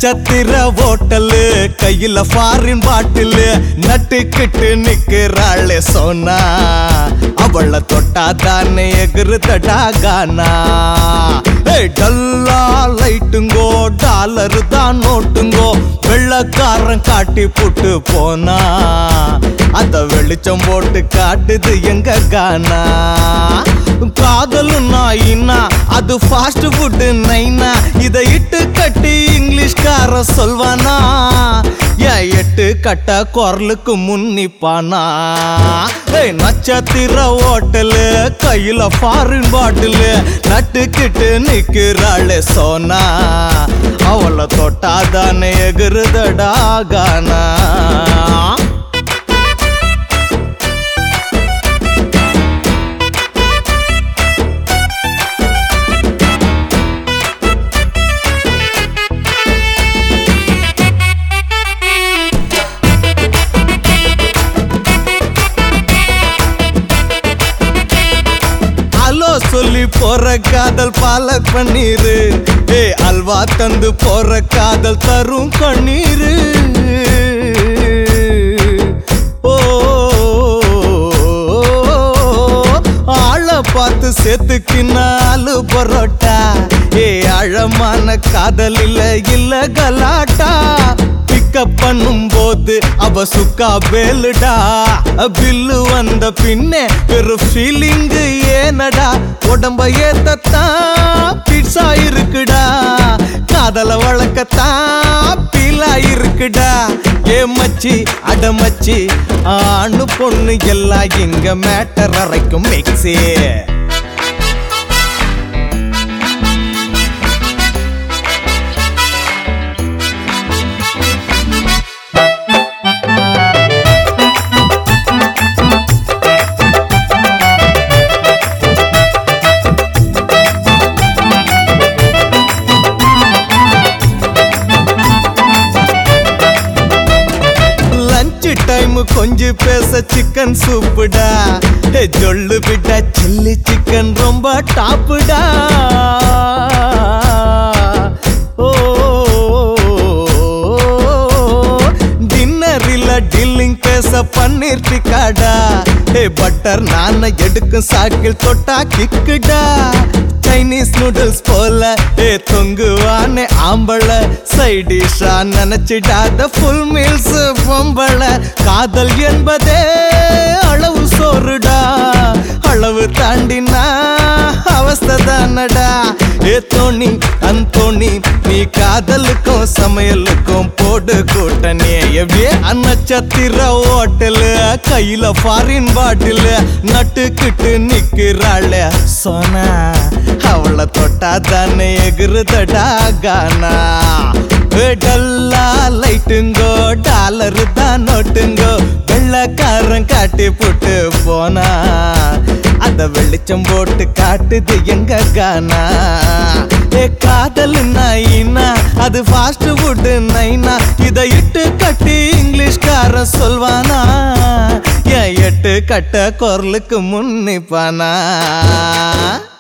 நட்சத்திர ஓட்டலு கையில foreign bottle நட்டுக்கிட்டு நிக்கிறாளே சோனா அவள தொட்டா தானே எகுறுதடா கானா ஏய் டல்லா லைட்டுங்கோ டாலரு தான் நோட்டுங்கோ வெள்ளக்காரன் காட்டி புட்டு போனா அத வெளிச்சம் போட்டு காட்டுது எங்க கானா காதலும் நாயினா அது ஃபாஸ்ட் ஃபுட்டு நைனா இதை இட்டு கட்டி இங்கிலீஷ்கார சொல்வானா ஏன் எட்டு கட்ட குரலுக்கு முன்னிப்பானா ஏய் நட்சத்திர ஓட்டலு கையில ஃபாரின் பாட்டிலு நட்டுக்கிட்டு நிக்கிறாளே சோனா அவளை தொட்டாதானே எகுறுதடா கானா அலோ சொல்லி போற காதல் பால பன்னீரு ஏ அல்வா தந்து போற காதல் தரும் கண்ணீரு ஓ ஆள பார்த்து சேர்த்துக்கு நாலு பரோட்டா ஏ ஆழமான காதல் இல்ல இல்ல கலாட்டா பிக்கப் பண்ணும் போது அவ சுக்கா பேலுடா பில்லு வந்த பின்னே ஒரு ஃபீலிங் ஏனடா உடம்ப ஏத்தத்தான் பிட்ஸா இருக்குடா காதல வழக்கத்தான் பீலா இருக்குடா ஏ மச்சி அடமச்சி ஆணு பொண்ணு எல்லாம் இங்க மேட்டர் அரைக்கும் மிக்ஸே லஞ்ச் டைம் கொஞ்சம் பேச சிக்கன் சூப்புடா ஏ ஜொல்லு விட்டா சில்லி சிக்கன் ரொம்ப டாப்புடா ஓ டின்னரில் டீலிங் பேச பன்னீர் டிக்காடா ஏ பட்டர் நான எடுக்கும் சாக்கில் தொட்டா கிக்குடா சைனீஸ் நூடுல்ஸ் போல ஏ தொங்குவானே ஆம்பள சைடிஷா நினைச்சிடாத ஃபுல் மீல்ஸ் பொம்பள காதல் என்பதே அளவு சோறுடா அளவு தாண்டினா அவஸ்தை தானடா ஏ தோணி அந்தோணி நீ காதலுக்கும் சமையலுக்கும் போடு கூட்டணி எப்படியே நட்சத்திர ஓட்டலு கையில ஃபாரின் பாட்டிலு நட்டுக்கிட்டு நிக்கிறாள் சோனா அவளை தொட்டா தானே எகுறுதடா கானா ஏ டல்லா லைட்டுங்கோ டாலரு தான் நோட்டுங்கோ வெள்ளக்காரன் காட்டி போட்டு போனா அத வெளிச்சம் போட்டு காட்டுது எங்க கானா ஏ காதல் நாயினா அது ஃபாஸ்ட் ஃபுட் நைனா இதை இட்டு கட்டி இங்கிலீஷ்காரன் சொல்வானா ஏன் எட்டு கட்ட குரலுக்கு முன்னிப்பானா